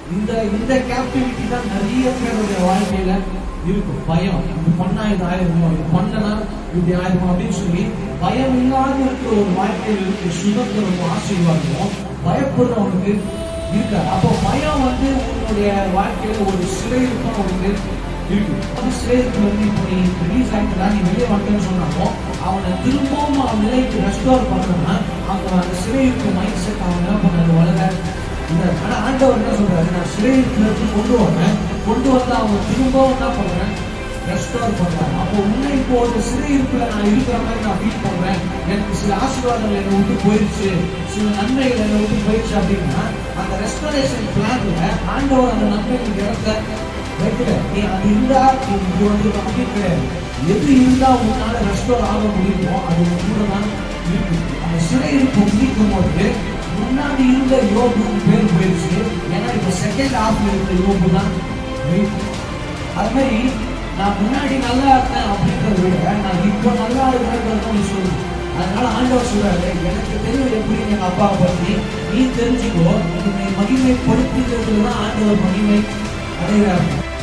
இந்த இந்த கேப்டிவிட்டி தான் நிறைய பேருடைய வாழ்க்கையில இருக்கும் பயம் இது பண்ணா இது ஆயிருமோ இது பண்ணனா இப்படி ஆயிருமோ அப்படின்னு சொல்லி பயம் இல்லாத இருக்கிற ஒரு வாழ்க்கையில் இருக்கு சுதந்திரமும் ஆசீர்வாதமும் பயப்படுறவனுக்கு இருக்காது அப்போ பயம் வந்து உன்னுடைய வாழ்க்கையில ஒரு சிறையிருப்பான் உனக்கு இருக்கு அந்த சிறையிற்கு வந்து இப்போ நீ ரிலீஸ் ஆகிட்டு நீ வெளியே வந்தேன்னு சொன்னாலும் அவனை திரும்பவும் அவன் நிலைக்கு ரெஸ்டோர் பண்ணணும்னா அவங்க அந்த சிறையிருப்பு மைண்ட் செட் அவன் என்ன பண்ணாரு வளர இல்லை ஆனா ஆண்டவர் என்ன சொல்றாரு நான் சிறையிருப்புல இருந்து கொண்டு வரேன் கொண்டு வந்து அவன் திரும்பவும் என்ன பண்றேன் ரெஸ்டோர் பண்றாங்க அப்போ உன்னை இப்போ ஒரு சிறையிருப்புல நான் இருக்கிற மாதிரி நான் ஃபீல் பண்றேன் எனக்கு சில ஆசீர்வாதங்கள் என்னை விட்டு போயிடுச்சு சில நன்மைகள் என்னை விட்டு போயிடுச்சு அப்படின்னா அந்த ரெஸ்டரேஷன் பிளான்ல ஆண்டவர் அந்த நன்மைகள் இடத்த வைக்கல நீ அது இருந்தா நீ இங்க வந்து அப்படின்னு கிடையாது எது இருந்தா உன்னால ரெஸ்டோர் ஆக முடியுமோ அது கூட தான் இருக்கு அந்த சிறையிருப்பு முடிக்கும் போது முன்னாடி இருந்த யோபு பேர் போயிடுச்சு ஏன்னா இப்ப செகண்ட் ஹாஃப்ல இருந்த யோபு தான் இருக்கு. அது மாதிரி நான் முன்னாடி நல்லா இருந்தேன் அப்படின்றத விட நான் இப்போ நல்லா இருக்கிறேன் நீ சொல்லு அதனால ஆண்டவர் சொல்றாரு எனக்கு தெரியும் எப்படி எங்க அப்பா பத்தி நீ தெரிஞ்சுக்கோ உன்னை மகிமைப்படுத்துகிறதுல தான் ஆண்டவர் மகிமை அடைகிறார்